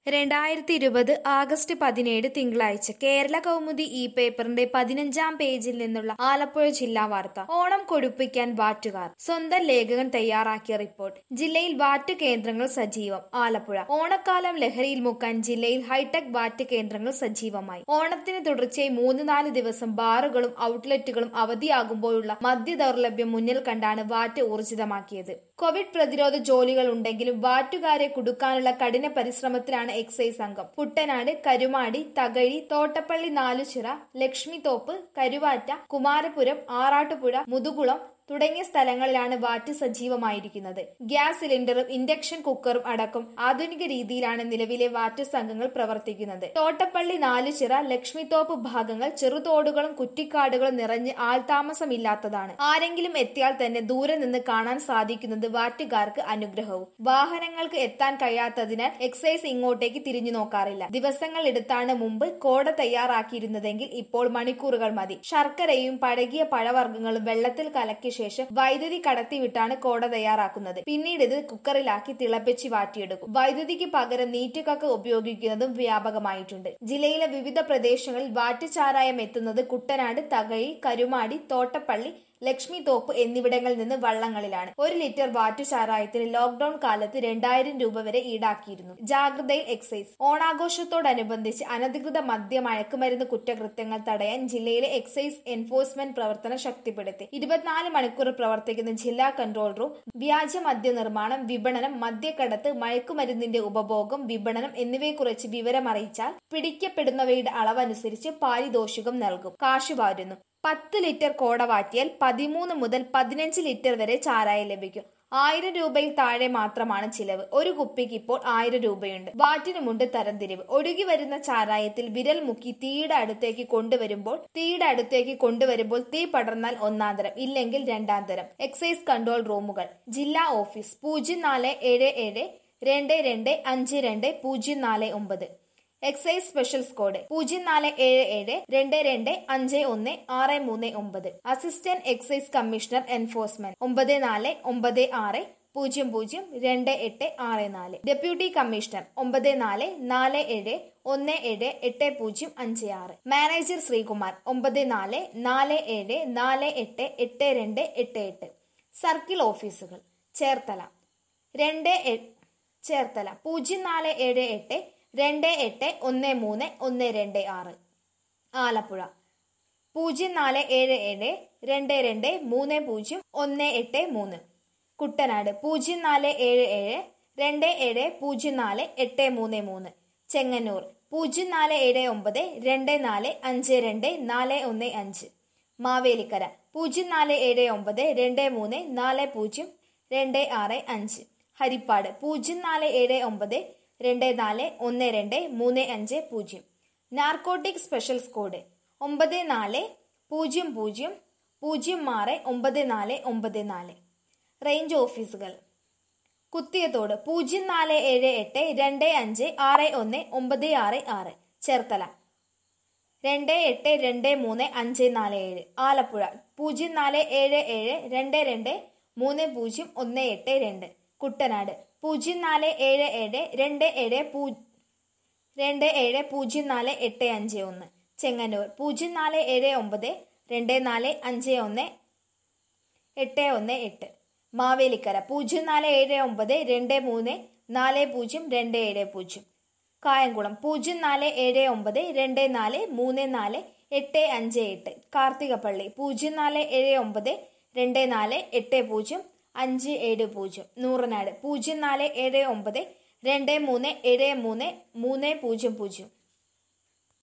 രണ്ടായിരത്തി ഇരുപത് ആഗസ്റ്റ് പതിനേഴ് തിങ്കളാഴ്ച കേരള കൗമുദി ഈ പേപ്പറിന്റെ പതിനഞ്ചാം പേജിൽ നിന്നുള്ള ആലപ്പുഴ ജില്ലാ വാർത്ത ഓണം കൊഴുപ്പിക്കാൻ വാറ്റുകാർ സ്വന്തം ലേഖകൻ തയ്യാറാക്കിയ റിപ്പോർട്ട് ജില്ലയിൽ വാറ്റ് കേന്ദ്രങ്ങൾ സജീവം ആലപ്പുഴ ഓണക്കാലം ലഹരിയിൽ മുക്കാൻ ജില്ലയിൽ ഹൈടെക് വാറ്റ് കേന്ദ്രങ്ങൾ സജീവമായി ഓണത്തിന് തുടർച്ചയായി മൂന്ന് നാല് ദിവസം ബാറുകളും ഔട്ട്ലെറ്റുകളും അവധിയാകുമ്പോഴുള്ള മദ്യ ദൗർലഭ്യം മുന്നിൽ കണ്ടാണ് വാറ്റ് ഊർജിതമാക്കിയത് കോവിഡ് പ്രതിരോധ ജോലികൾ ഉണ്ടെങ്കിലും വാറ്റുകാരെ കുടുക്കാനുള്ള കഠിന പരിശ്രമത്തിലാണ് എക്സൈസ് സംഘം കുട്ടനാട് കരുമാടി തകഴി തോട്ടപ്പള്ളി നാലുചിറ ലക്ഷ്മിത്തോപ്പ് കരുവാറ്റ കുമാരപുരം ആറാട്ടുപുഴ മുതുകുളം തുടങ്ങിയ സ്ഥലങ്ങളിലാണ് വാറ്റ് സജീവമായിരിക്കുന്നത് ഗ്യാസ് സിലിണ്ടറും ഇൻഡക്ഷൻ കുക്കറും അടക്കം ആധുനിക രീതിയിലാണ് നിലവിലെ വാറ്റ് സംഘങ്ങൾ പ്രവർത്തിക്കുന്നത് തോട്ടപ്പള്ളി നാലുചിറ ലക്ഷ്മിത്തോപ്പ് ഭാഗങ്ങൾ ചെറുതോടുകളും കുറ്റിക്കാടുകളും നിറഞ്ഞ് ആൾതാമസമില്ലാത്തതാണ് ആരെങ്കിലും എത്തിയാൽ തന്നെ ദൂരെ നിന്ന് കാണാൻ സാധിക്കുന്നത് വാറ്റുകാർക്ക് അനുഗ്രഹവും വാഹനങ്ങൾക്ക് എത്താൻ കഴിയാത്തതിനാൽ എക്സൈസ് ഇങ്ങോട്ടേക്ക് തിരിഞ്ഞു നോക്കാറില്ല ദിവസങ്ങൾ എടുത്താണ് മുമ്പ് കോട തയ്യാറാക്കിയിരുന്നതെങ്കിൽ ഇപ്പോൾ മണിക്കൂറുകൾ മതി ശർക്കരയും പഴകിയ പഴവർഗ്ഗങ്ങളും വെള്ളത്തിൽ കലക്കിയ ശേഷം വൈദ്യുതി കടത്തിവിട്ടാണ് കോട തയ്യാറാക്കുന്നത് പിന്നീട് ഇത് കുക്കറിലാക്കി തിളപ്പിച്ച് വാറ്റിയെടുക്കും വൈദ്യുതിക്ക് പകരം നീറ്റുകക്ക ഉപയോഗിക്കുന്നതും വ്യാപകമായിട്ടുണ്ട് ജില്ലയിലെ വിവിധ പ്രദേശങ്ങളിൽ വാറ്റുചാരായം എത്തുന്നത് കുട്ടനാട് തകഴി കരുമാടി തോട്ടപ്പള്ളി ലക്ഷ്മി തോപ്പ് എന്നിവിടങ്ങളിൽ നിന്ന് വള്ളങ്ങളിലാണ് ഒരു ലിറ്റർ വാറ്റുചാരായത്തിന് ലോക്ഡൌൺ കാലത്ത് രണ്ടായിരം രൂപ വരെ ഈടാക്കിയിരുന്നു ജാഗ്രതയിൽ എക്സൈസ് ഓണാഘോഷത്തോടനുബന്ധിച്ച് അനധികൃത മദ്യ മയക്കുമരുന്ന് കുറ്റകൃത്യങ്ങൾ തടയാൻ ജില്ലയിലെ എക്സൈസ് എൻഫോഴ്സ്മെന്റ് പ്രവർത്തനം ശക്തിപ്പെടുത്തി ഇരുപത്തിനാല് മണിക്കൂർ പ്രവർത്തിക്കുന്ന ജില്ലാ കൺട്രോൾ റൂം വ്യാജ മദ്യ നിർമ്മാണം വിപണനം മദ്യക്കടത്ത് മയക്കുമരുന്നിന്റെ ഉപഭോഗം വിപണനം എന്നിവയെക്കുറിച്ച് വിവരമറിയിച്ചാൽ പിടിക്കപ്പെടുന്നവയുടെ അളവനുസരിച്ച് പാരിതോഷികം നൽകും കാശുവാരുന്നു പത്ത് ലിറ്റർ കോട വാറ്റിയാൽ പതിമൂന്ന് മുതൽ പതിനഞ്ച് ലിറ്റർ വരെ ചാരായം ലഭിക്കും ആയിരം രൂപയിൽ താഴെ മാത്രമാണ് ചിലവ് ഒരു കുപ്പിക്ക് ഇപ്പോൾ ആയിരം രൂപയുണ്ട് വാറ്റിനുമുണ്ട് തരംതിരിവ് ഒഴുകി വരുന്ന ചാരായത്തിൽ വിരൽ മുക്കി തീയുടെ അടുത്തേക്ക് കൊണ്ടുവരുമ്പോൾ തീയുടെ അടുത്തേക്ക് കൊണ്ടുവരുമ്പോൾ തീ പടർന്നാൽ ഒന്നാം തരം ഇല്ലെങ്കിൽ രണ്ടാം തരം എക്സൈസ് കൺട്രോൾ റൂമുകൾ ജില്ലാ ഓഫീസ് പൂജ്യം നാല് ഏഴ് ഏഴ് രണ്ട് രണ്ട് അഞ്ച് രണ്ട് പൂജ്യം നാല് ഒമ്പത് എക്സൈസ് സ്പെഷ്യൽ സ്ക്വാഡ് പൂജ്യം നാല് ഏഴ് ഏഴ് രണ്ട് രണ്ട് അഞ്ച് ഒന്ന് ആറ് മൂന്ന് ഒമ്പത് അസിസ്റ്റന്റ് എക്സൈസ് കമ്മീഷണർ എൻഫോഴ്സ്മെന്റ് ഒമ്പത് നാല് ഒമ്പത് ആറ് പൂജ്യം പൂജ്യം രണ്ട് എട്ട് ആറ് നാല് ഡെപ്യൂട്ടി കമ്മീഷണർ ഒമ്പത് നാല് നാല് ഏഴ് ഒന്ന് ഏഴ് എട്ട് പൂജ്യം അഞ്ച് ആറ് മാനേജർ ശ്രീകുമാർ ഒമ്പത് നാല് നാല് ഏഴ് നാല് എട്ട് എട്ട് രണ്ട് എട്ട് എട്ട് സർക്കിൾ ഓഫീസുകൾ ചേർത്തല രണ്ട് ചേർത്തല പൂജ്യം നാല് ഏഴ് എട്ട് രണ്ട് എട്ട് ഒന്ന് മൂന്ന് ഒന്ന് രണ്ട് ആറ് ആലപ്പുഴ പൂജ്യം നാല് ഏഴ് ഏഴ് രണ്ട് രണ്ട് മൂന്ന് പൂജ്യം ഒന്ന് എട്ട് മൂന്ന് കുട്ടനാട് പൂജ്യം നാല് ഏഴ് ഏഴ് രണ്ട് ഏഴ് പൂജ്യം നാല് എട്ട് മൂന്ന് മൂന്ന് ചെങ്ങന്നൂർ പൂജ്യം നാല് ഏഴ് ഒമ്പത് രണ്ട് നാല് അഞ്ച് രണ്ട് നാല് ഒന്ന് അഞ്ച് മാവേലിക്കര പൂജ്യം നാല് ഏഴ് ഒമ്പത് രണ്ട് മൂന്ന് നാല് പൂജ്യം രണ്ട് ആറ് അഞ്ച് ഹരിപ്പാട് പൂജ്യം നാല് ഏഴ് ഒമ്പത് രണ്ട് നാല് ഒന്ന് രണ്ട് മൂന്ന് അഞ്ച് പൂജ്യം നാർക്കോട്ടിക് സ്പെഷ്യൽ സ്ക്വാഡ് ഒമ്പത് നാല് പൂജ്യം പൂജ്യം പൂജ്യം ആറ് ഒമ്പത് നാല് ഒമ്പത് നാല് റേഞ്ച് ഓഫീസുകൾ കുത്തിയത്തോട് പൂജ്യം നാല് ഏഴ് എട്ട് രണ്ട് അഞ്ച് ആറ് ഒന്ന് ഒമ്പത് ആറ് ആറ് ചേർത്തല രണ്ട് എട്ട് രണ്ട് മൂന്ന് അഞ്ച് നാല് ഏഴ് ആലപ്പുഴ പൂജ്യം നാല് ഏഴ് ഏഴ് രണ്ട് രണ്ട് മൂന്ന് പൂജ്യം ഒന്ന് എട്ട് രണ്ട് കുട്ടനാട് പൂജ്യം നാല് ഏഴ് ഏഴ് രണ്ട് ഏഴ് പൂ രണ്ട് ഏഴ് പൂജ്യം നാല് എട്ട് അഞ്ച് ഒന്ന് ചെങ്ങന്നൂർ പൂജ്യം നാല് ഏഴ് ഒമ്പത് രണ്ട് നാല് അഞ്ച് ഒന്ന് എട്ട് ഒന്ന് എട്ട് മാവേലിക്കര പൂജ്യം നാല് ഏഴ് ഒമ്പത് രണ്ട് മൂന്ന് നാല് പൂജ്യം രണ്ട് ഏഴ് പൂജ്യം കായംകുളം പൂജ്യം നാല് ഏഴ് ഒമ്പത് രണ്ട് നാല് മൂന്ന് നാല് എട്ട് അഞ്ച് എട്ട് കാർത്തികപ്പള്ളി പൂജ്യം നാല് ഏഴ് ഒമ്പത് രണ്ട് നാല് എട്ട് പൂജ്യം അഞ്ച് ഏഴ് പൂജ്യം നൂറനാട് പൂജ്യം നാല് ഏഴ് ഒമ്പത് രണ്ട് മൂന്ന് ഏഴ് മൂന്ന് മൂന്ന് പൂജ്യം പൂജ്യം